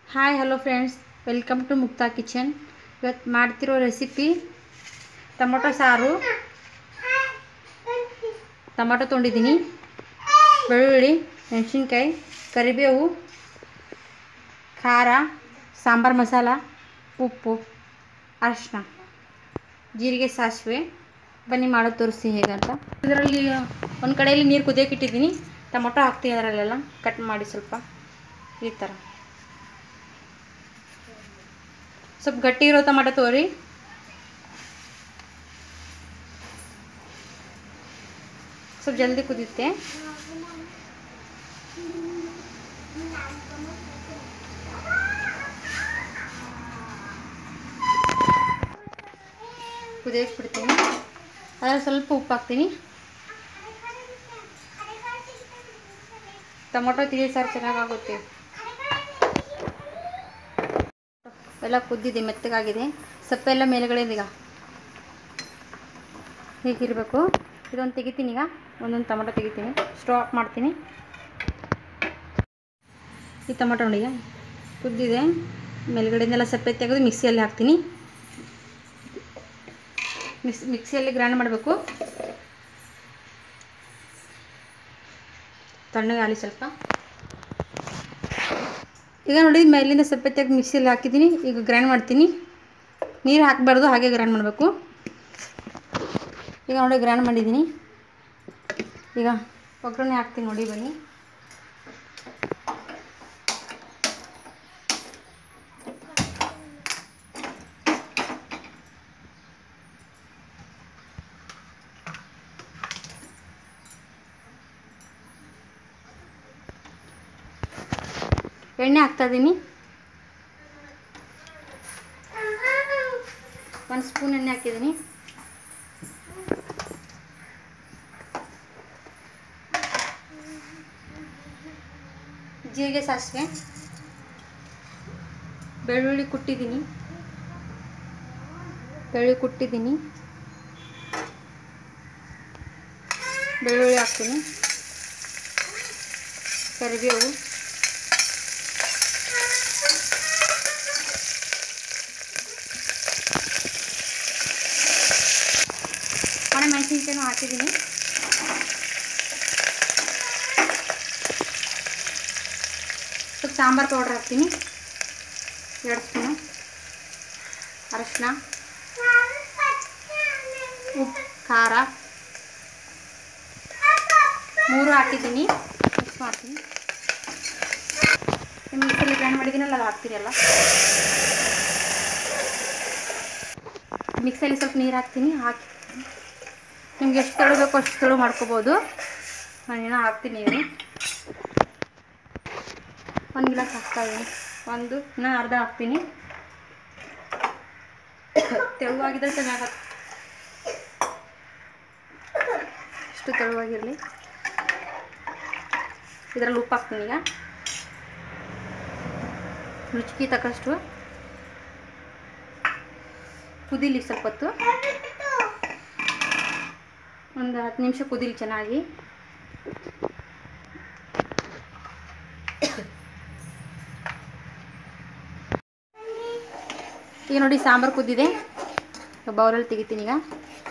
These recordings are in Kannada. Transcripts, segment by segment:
hi hello friends welcome to Mukta kitchen ಇವತ್ತು ಮಾಡ್ತಿರೋ ರೆಸಿಪಿ ಟೊಮೊಟೊ ಸಾರು ಟೊಮೊಟೊ ತೊಗೊಂಡಿದ್ದೀನಿ ಬೆಳ್ಳುಳ್ಳಿ ಮೆಣಸಿನ್ಕಾಯಿ ಕರಿಬೇವು ಖಾರ ಸಾಂಬಾರು ಮಸಾಲ ಉಪ್ಪು ಅರಿಶಿನ ಜೀರಿಗೆ ಸಾಸಿವೆ ಬನ್ನಿ ಮಾಡೋದು ತೋರಿಸಿ ಹೇಗಂತ ಇದರಲ್ಲಿ ಒಂದು ಕಡೆಯಲ್ಲಿ ನೀರು ಕುದಿಯೋಕೆ ಇಟ್ಟಿದ್ದೀನಿ ಟೊಮೊಟೊ ಹಾಕ್ತೀನಿ ಅದರಲ್ಲೆಲ್ಲ ಕಟ್ ಮಾಡಿ ಸ್ವಲ್ಪ ಈ ಥರ ಸ್ವಲ್ಪ ಗಟ್ಟಿ ಇರೋ ಟೊಮಾಟೊ ತೋರಿ ಸ್ವಲ್ಪ ಜಲ್ದಿ ಕುದಿಯುತ್ತೆ ಕುದಿಯಕ್ಕೆ ಬಿಡ್ತೀನಿ ಅದ್ರಲ್ಲಿ ಸ್ವಲ್ಪ ಉಪ್ಪು ಹಾಕ್ತೀನಿ ಟೊಮೊಟೊ ತಿಳಿ ಸಾರು ಚೆನ್ನಾಗಾಗುತ್ತೆ ಎಲ್ಲ ಕುದ್ದಿದೆ ಮೆತ್ತಗಾಗಿದೆ ಸಪ್ಪೆಲ್ಲ ಮೇಲ್ಗಡೆ ಇದೆ ಈಗ ಹೀಗಿರಬೇಕು ಇದೊಂದು ತೆಗಿತೀನಿ ಈಗ ಒಂದೊಂದು ಟೊಮೊಟೊ ತೆಗಿತೀನಿ ಸ್ಟವ್ ಆಫ್ ಮಾಡ್ತೀನಿ ಈ ಟೊಮೊಟೊ ನೋಡಿ ಈಗ ಕುದ್ದಿದೆ ಮೇಲ್ಗಡೆಯಿಂದೆಲ್ಲ ಸಪ್ಪೆ ತೆಗೆದು ಮಿಕ್ಸಿಯಲ್ಲಿ ಹಾಕ್ತೀನಿ ಮಿಕ್ಸ್ ಮಿಕ್ಸಿಯಲ್ಲಿ ಗ್ರೈಂಡ್ ಮಾಡಬೇಕು ತಣ್ಣಗಾಗಲಿ ಸ್ವಲ್ಪ ಈಗ ನೋಡಿ ಮೇಲಿಂದ ಸಪ್ಪೆ ತೆಗೆದು ಮಿಕ್ಸಿಯಲ್ಲಿ ಹಾಕಿದ್ದೀನಿ ಈಗ ಗ್ರೈಂಡ್ ಮಾಡ್ತೀನಿ ನೀರು ಹಾಕಬಾರ್ದು ಹಾಗೆ ಗ್ರೈಂಡ್ ಮಾಡಬೇಕು ಈಗ ನೋಡಿ ಗ್ರೈಂಡ್ ಮಾಡಿದ್ದೀನಿ ಈಗ ಒಗ್ಗರಣೆ ಹಾಕ್ತೀನಿ ನೋಡಿ ಬನ್ನಿ ಎಣ್ಣೆ ಹಾಕ್ತಾ ಇದ್ದೀನಿ ಒಂದು ಸ್ಪೂನ್ ಎಣ್ಣೆ ಹಾಕಿದ್ದೀನಿ ಜೀರಿಗೆ ಸಾಸಿವೆ ಬೆಳ್ಳುಳ್ಳಿ ಕುಟ್ಟಿದ್ದೀನಿ ಬೆಳ್ಳುಳ್ಳಿ ಕುಟ್ಟಿದ್ದೀನಿ ಬೆಳ್ಳುಳ್ಳಿ ಹಾಕ್ತೀನಿ ಕರಿಬೇವು ಒಣ ಮೆಣಸಿನ್ಕಾಯಿನೂ ಹಾಕಿದ್ದೀನಿ ಸ್ವಲ್ಪ ಸಾಂಬಾರು ಪೌಡ್ರ್ ಹಾಕ್ತೀನಿ ಎರಡು ಸ್ಪೂನು ಅರಶಿನ ಉಪ್ಪು ಖಾರ ಮೂರು ಹಾಕಿದ್ದೀನಿ ಮಿಕ್ಸ್ ಮಾಡ್ತೀನಿ ಮಿಕ್ಸಲ್ಲಿ ಗ್ರೈಂಡ್ ಮಾಡಿದ್ದೀನಲ್ಲ ಅದು ಹಾಕ್ತೀನಿ ಎಲ್ಲ ಮಿಕ್ಸಲ್ಲಿ ಸ್ವಲ್ಪ ನೀರು ಹಾಕ್ತೀನಿ ಹಾಕಿ ನಿಮ್ಗೆ ಎಷ್ಟು ತೆಳು ಬೇಕೋ ಅಷ್ಟು ತೆಳು ಮಾಡ್ಕೋಬೋದು ನಾನೇನೋ ಹಾಕ್ತೀನಿ ನೀರು ಒಂದು ಗಿಲಾಸ್ ಹಾಕ್ತಾ ಇದ್ದೀನಿ ಒಂದು ಇನ್ನೂ ಅರ್ಧ ಹಾಕ್ತೀನಿ ತೆಳುವಾಗಿದ್ರೆ ಚೆನ್ನಾಗತ್ತೆ ಇಷ್ಟು ತೆಳುವಾಗಿರಲಿ ಇದರಲ್ಲಿ ಉಪ್ಪು ಹಾಕ್ತೀನಿ ಈಗ ರುಚಿಗೆ ತಕ್ಕಷ್ಟು ಕುದೀಲಿ ಸ್ವಲ್ಪ ಹೊತ್ತು ಒಂದು ಹತ್ತು ನಿಮಿಷ ಕುದೀಲಿ ಚೆನ್ನಾಗಿ ಈಗ ನೋಡಿ ಸಾಂಬಾರು ಕುದ್ದಿದೆ ಬೌಲಲ್ಲಿ ತೆಗಿತೀನಿ ಈಗ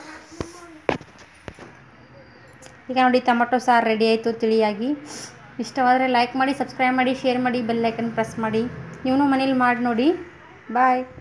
ಈಗ ನೋಡಿ ಟೊಮೊಟೊ ಸಾರು ರೆಡಿ ಆಯಿತು ತಿಳಿಯಾಗಿ ಇಷ್ಟವಾದರೆ ಲೈಕ್ ಮಾಡಿ ಸಬ್ಸ್ಕ್ರೈಬ್ ಮಾಡಿ ಶೇರ್ ಮಾಡಿ ಬೆಲ್ ಐಕನ್ ಪ್ರೆಸ್ ಮಾಡಿ ನೀವು ಮನೇಲಿ ಮಾಡಿ ನೋಡಿ ಬಾಯ್